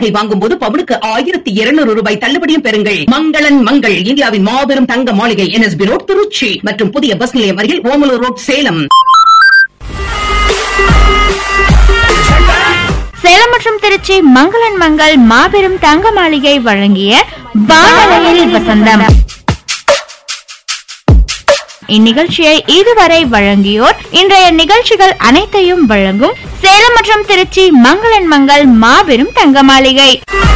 நகை வாங்கும் போது பவுனுக்கு ஆயிரத்தி இருநூறு ரூபாய் தள்ளுபடியும் பெறுங்கள் மங்களன் மங்கள் இந்தியாவின் மாபெரும் தங்க மாளிகை என்எஸ்பி ரோட் திருச்சி மற்றும் புதிய பஸ் நிலையம் அருகில் ஓமலூர் ரோட் சேலம் சேலம் மற்றும் திருச்சி மங்களன் மங்கள் மாபெரும் தங்க மாளிகை வழங்கிய வானலையில் வசந்தம் இந்நிகழ்ச்சியை இதுவரை வழங்கியோர் இன்றைய நிகழ்ச்சிகள் அனைத்தையும் வழங்கும் சேலம் மற்றும் திருச்சி மங்களன் மங்கள் மாபெரும் தங்க மாளிகை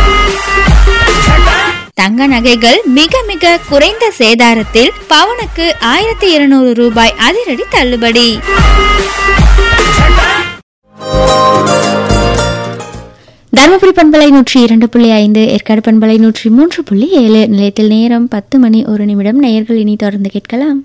தங்க நகைகள் மிக மிக குறைந்த சேதாரத்தில் பவுனுக்கு ஆயிரத்தி இருநூறு ரூபாய் அதிரடி தள்ளுபடி தருமபுரி பண்பலை நூற்றி இரண்டு புள்ளி ஐந்து ஏற்காடு பண்பலை நூற்றி மூன்று புள்ளி ஏழு நிலையத்தில் நேரம் பத்து மணி ஒரு நிமிடம் நேயர்கள் இனி தொடர்ந்து கேட்கலாம்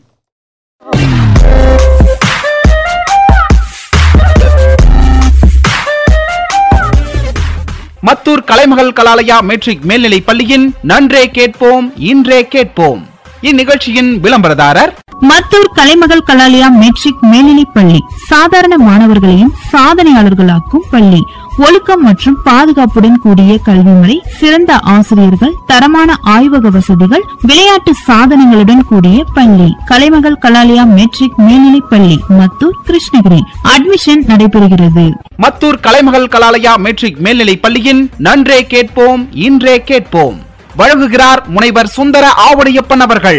மத்தூர் கலைமகள் கலாலயா மெட்ரிக் மேல்நிலைப் பள்ளியின் நன்றே கேட்போம் இன்றே கேட்போம் இந்நிகழ்ச்சியின் விளம்பரதாரர் மத்தூர் கலைமகள் கலாலயா மெட்ரிக் மேல்நிலைப் பள்ளி சாதாரண மாணவர்களையும் சாதனையாளர்களாக்கும் பள்ளி ஒழுக்கம் மற்றும் பாதுகாப்புடன் கூடிய கல்வி முறை சிறந்த ஆசிரியர்கள் தரமான ஆய்வக வசதிகள் விளையாட்டு சாதனைகளுடன் கூடிய பள்ளி கலைமகள் கலாலயா மெட்ரிக் மேல்நிலைப் பள்ளி மத்தூர் கிருஷ்ணகிரி அட்மிஷன் நடைபெறுகிறது மத்தூர் கலைமகள் கலாலயா மெட்ரிக் மேல்நிலைப் பள்ளியின் நன்றே கேட்போம் இன்றே கேட்போம் வழங்குகிறார் முனைவர் சுந்தர ஆவுடையப்பன் அவர்கள்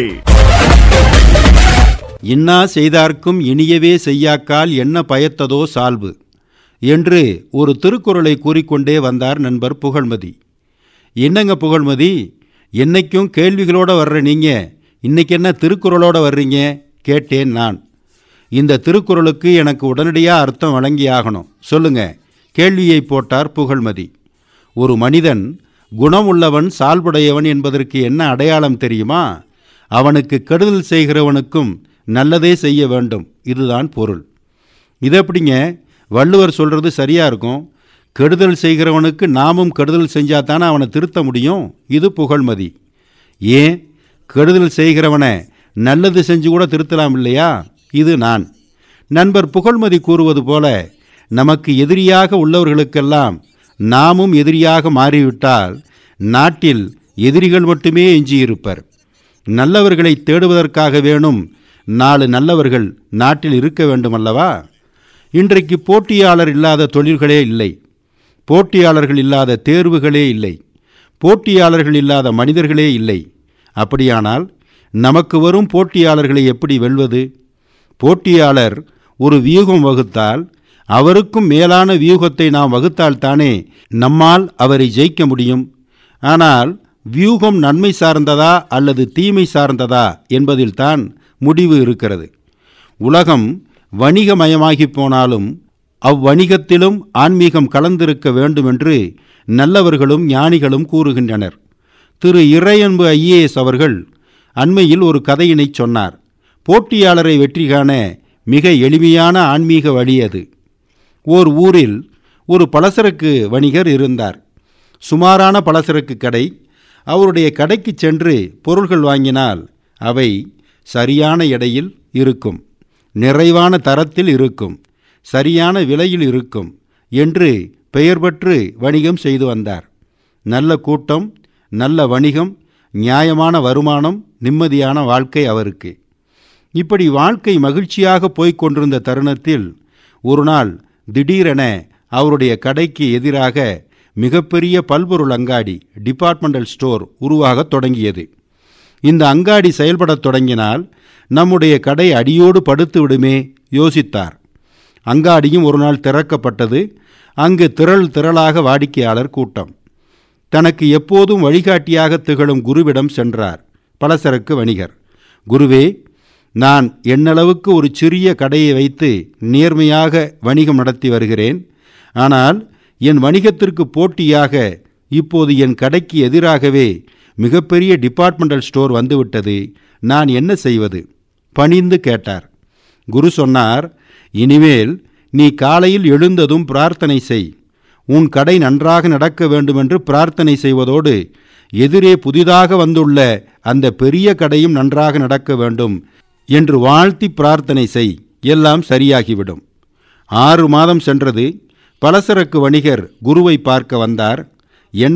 இன்னா செய்தார்க்கும் இனியவே செய்யாக்கால் என்ன பயத்ததோ சால்பு என்று ஒரு திருக்குறளை கூறிக்கொண்டே வந்தார் நண்பர் புகழ்மதி என்னங்க புகழ்மதி என்னைக்கும் கேள்விகளோட வர்ற நீங்க இன்னைக்கு என்ன திருக்குறளோட வர்றீங்க கேட்டேன் நான் இந்த திருக்குறளுக்கு எனக்கு உடனடியாக அர்த்தம் வழங்கியாகணும் சொல்லுங்க கேள்வியை போட்டார் புகழ்மதி ஒரு மனிதன் குணம் உள்ளவன் சால்புடையவன் என்பதற்கு என்ன அடையாளம் தெரியுமா அவனுக்கு கெடுதல் செய்கிறவனுக்கும் நல்லதே செய்ய வேண்டும் இதுதான் பொருள் இது எப்படிங்க வள்ளுவர் சொல்கிறது சரியாக இருக்கும் கெடுதல் செய்கிறவனுக்கு நாமும் கெடுதல் செஞ்சால் தானே அவனை திருத்த முடியும் இது புகழ்மதி ஏன் கெடுதல் செய்கிறவனை நல்லது செஞ்சு கூட திருத்தலாம் இல்லையா இது நான் நண்பர் புகழ்மதி கூறுவது போல நமக்கு எதிரியாக உள்ளவர்களுக்கெல்லாம் நாமும் எதிரியாக மாறிவிட்டால் நாட்டில் எதிரிகள் மட்டுமே எஞ்சியிருப்பர் நல்லவர்களை தேடுவதற்காக வேணும் நாலு நல்லவர்கள் நாட்டில் இருக்க வேண்டுமல்லவா இன்றைக்கு போட்டியாளர் இல்லாத தொழில்களே இல்லை போட்டியாளர்கள் இல்லாத தேர்வுகளே இல்லை போட்டியாளர்கள் இல்லாத மனிதர்களே இல்லை அப்படியானால் நமக்கு வரும் போட்டியாளர்களை எப்படி வெல்வது போட்டியாளர் ஒரு வியூகம் வகுத்தால் அவருக்கும் மேலான வியூகத்தை நாம் வகுத்தால்தானே நம்மால் அவரை ஜெயிக்க முடியும் ஆனால் வியூகம் நன்மை சார்ந்ததா அல்லது தீமை சார்ந்ததா என்பதில்தான் முடிவு இருக்கிறது உலகம் வணிகமயமாகி போனாலும் அவ்வணிகத்திலும் ஆன்மீகம் கலந்திருக்க வேண்டுமென்று நல்லவர்களும் ஞானிகளும் கூறுகின்றனர் திரு இறையன்பு ஐஏஎஸ் அவர்கள் அண்மையில் ஒரு கதையினை சொன்னார் போட்டியாளரை வெற்றி காண மிக எளிமையான ஆன்மீக வழி அது ஓர் ஊரில் ஒரு பலசரக்கு வணிகர் இருந்தார் சுமாரான பலசரக்கு கடை அவருடைய கடைக்கு சென்று பொருள்கள் வாங்கினால் அவை சரியான எடையில் இருக்கும் நிறைவான தரத்தில் இருக்கும் சரியான விலையில் இருக்கும் என்று பெயர் பெற்று வணிகம் செய்து வந்தார் நல்ல கூட்டம் நல்ல வணிகம் நியாயமான வருமானம் நிம்மதியான வாழ்க்கை அவருக்கு இப்படி வாழ்க்கை மகிழ்ச்சியாக போய்க் கொண்டிருந்த தருணத்தில் ஒரு நாள் திடீரென அவருடைய கடைக்கு எதிராக மிகப்பெரிய பல்பொருள் அங்காடி டிபார்ட்மெண்டல் ஸ்டோர் உருவாகத் தொடங்கியது இந்த அங்காடி செயல்படத் தொடங்கினால் நம்முடைய கடை அடியோடு படுத்து விடுமே யோசித்தார் அங்காடியும் ஒரு நாள் திறக்கப்பட்டது அங்கு திரள் திரளாக வாடிக்கையாளர் கூட்டம் தனக்கு எப்போதும் வழிகாட்டியாக திகழும் குருவிடம் சென்றார் பலசரக்கு வணிகர் குருவே நான் என்னளவுக்கு ஒரு சிறிய கடையை வைத்து நேர்மையாக வணிகம் நடத்தி வருகிறேன் ஆனால் என் வணிகத்திற்கு போட்டியாக இப்போது என் கடைக்கு எதிராகவே மிகப்பெரிய டிபார்ட்மெண்டல் ஸ்டோர் வந்துவிட்டது நான் என்ன செய்வது பணிந்து கேட்டார் குரு சொன்னார் இனிமேல் நீ காலையில் எழுந்ததும் பிரார்த்தனை செய் உன் கடை நன்றாக நடக்க வேண்டுமென்று பிரார்த்தனை செய்வதோடு எதிரே புதிதாக வந்துள்ள அந்த பெரிய கடையும் நன்றாக நடக்க வேண்டும் என்று வாழ்த்தி பிரார்த்தனை செய் எல்லாம் சரியாகிவிடும் ஆறு மாதம் சென்றது பலசரக்கு வணிகர் குருவை பார்க்க வந்தார்